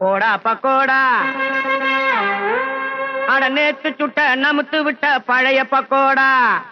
போடா பக்கோடா அட நேத்து சுட்ட நமுத்து விட்ட பழைய பக்கோடா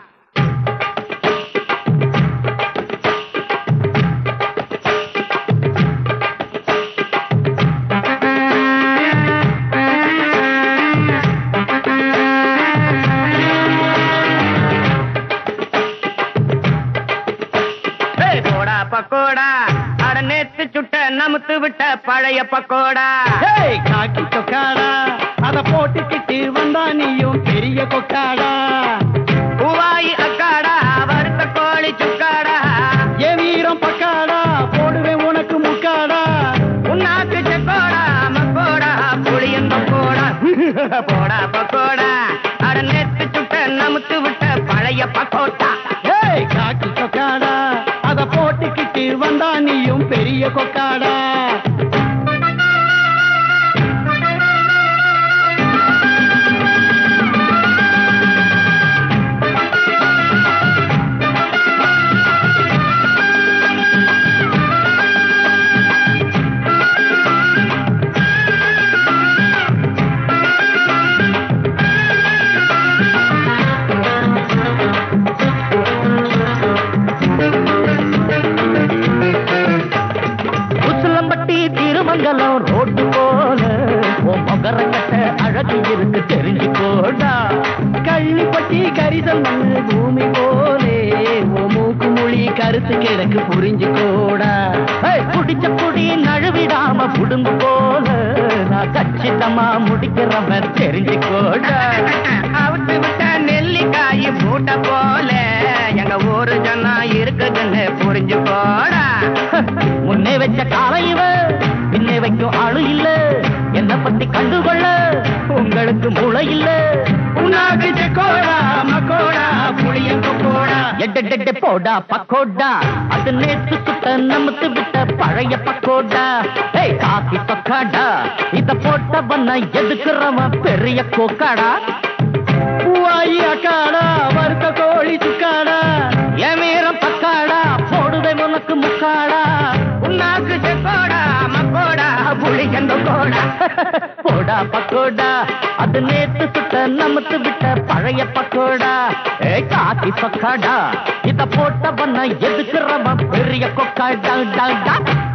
ஏய், போடா பக்கோடா அட நேத்து சுட்ட நமுத்து விட்ட பழைய பக்கோடா ஹேய், காக்கி சொக்காடா அத போட்டுக்கிட்டு வந்தா நீயும் பெரிய கொக்காடா பூவாயி அக்காடா வறுத்த கோழி சுக்காடா என் வீரம் பக்காடா போடுவேன் உனக்கு முக்காடா உன்னாக்கு செக்கோடா மக்கோடா புளியன் பக்கோடா போடா பக்கோடா அட நேத்து சுட்ட நமுத்து விட்ட பழைய பக்கோட்டா ஹேய், காக்கி சொக்காடா அத போட்டுக்கிட்டு வந்தா நீயும் பெரிய கொக்காடா உசிலம்பட்டி திருமங்கலம் ரோட்டு போல உன் முகரங்கட்ட அழகு இருக்கு தெரிஞ்சுக்கோடா கள்ளிப்பட்டி கரிசல் மண்ணு பூமி போலே ஓ மூக்கு மொழி கருத்து கிழக்கு புரிஞ்சுக்கோடா ஏய், புடிச்ச புடி நழுவிடாம புடுங்கு போல நான் கச்சிதமா முடிக்கிறவன் தெரிஞ்சுக்கோடா அவுத்து விட்ட நெல்லிக்காய் மூட்டை போல எங்க ஊரு ஜனா இருக்குதுன்னு புரிஞ்சு போடா முன்னே வச்ச காலம் இவ பின்னே வைக்கும் ஆளு இல்ல என்ன பத்தி கண்டுகொள்ள உங்களுக்கு மூளை இல்ல உன்னாக்கு செக்கோடா மக்கோடா புளியன் கொக்கோடா எட்டெட்டெட்டே போடா பக்கோடா அது நேத்து சுட்ட நமத்து விட்ட பழைய பக்கோடா ஏய் காக்கி பக்காடா இத போட்டவன எதுக்குறவன் பெரிய கோக்காடா பூவாயி அக்காடா வறுத்த கோழி சுக்காடா என் வீரம் பக்காடா போடுவேன் உனக்கு முக்காடா உன்னாக்கு செக்கோடா மக்கோடா புளியன் பக்கோடா போடா பக்கோடா அது நேத்து சுட்ட நமத்து விட்ட பழைய பக்கோடா ஏய் காக்கி பக்காடா இத போட்டவன எதுக்குறவன் பெரிய கொக்காடா டா, டா.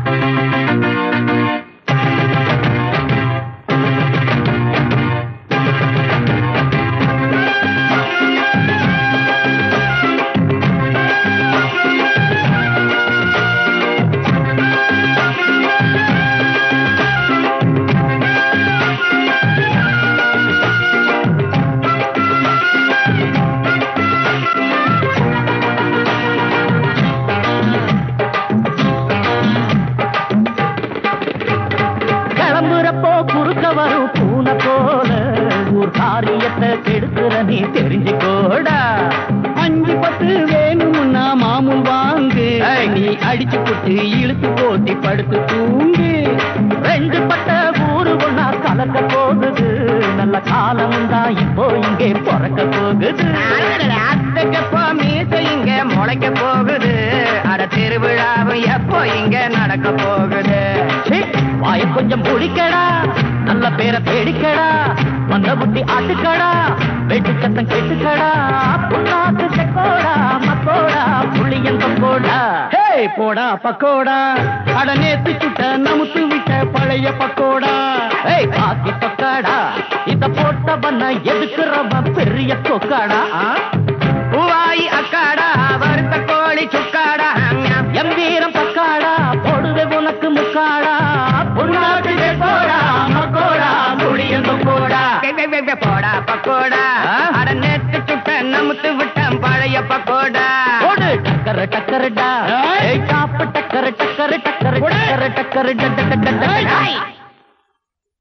கிளம்புறப்போ குறுக்க வரும் பூனை போல ஊர் காரியத்தை கெடுக்கிற நீ தெரிஞ்சுக்கோடா அஞ்சு பத்து வேணும்னா மாமூல் வாங்கு ஏய். நீ அடிச்சு போட்டு இழுத்து போட்டி படுத்து தூங்கு ரெண்டு பட்ட ஊரு ஒண்ணா கலக்க போகுது நல்ல காலம் தான் இப்போ இங்கே பிறக்க போகுது அத்தைக்கப்போ மீச இங்க முளைக்க போகுது அட திருவிழாவும் எப்போ இங்க நடக்க போகுது சீ, வாய கொஞ்சம் முடிக்கடா நல்ல பேரை தேடிக்கடா வந்த புட்டி ஆட்டுக்கடா வெட்டு சத்தம் கேட்டுக்கடா புண்ணாக்கு செக்கோடா மக்கோடா புளியன் பக்கோடா ஹேய் போடா பக்கோடா அட நேத்து சுட்ட நமுத்து விட்ட பழைய பக்கோடா ஏய் காக்கி பக்காடா இத போட்டவன எதுக்குறவன் பெரிய கொக்காடா ஆ? பூவாயி அக்காடா வறுத்த கோழி சுக்காடா எம் வீரம் பக்காடா போடுவே உனக்கு முக்காடா புண்ணாக்கு செக்கோடா மக்கோடா புளியன் பக்கோடா வே, வே, வே, வே, போடா பக்கோடா ஆ? அட நேத்து சுட்ட நமுத்து விட்டேன் பழைய பக்கோடா போடு டக்கர டக்கரடா ஏய். ஏய் டாப்பு டக்கர டக்கர டக்கர டக்கர டக்கர டக்கர டக்கர ஏய்.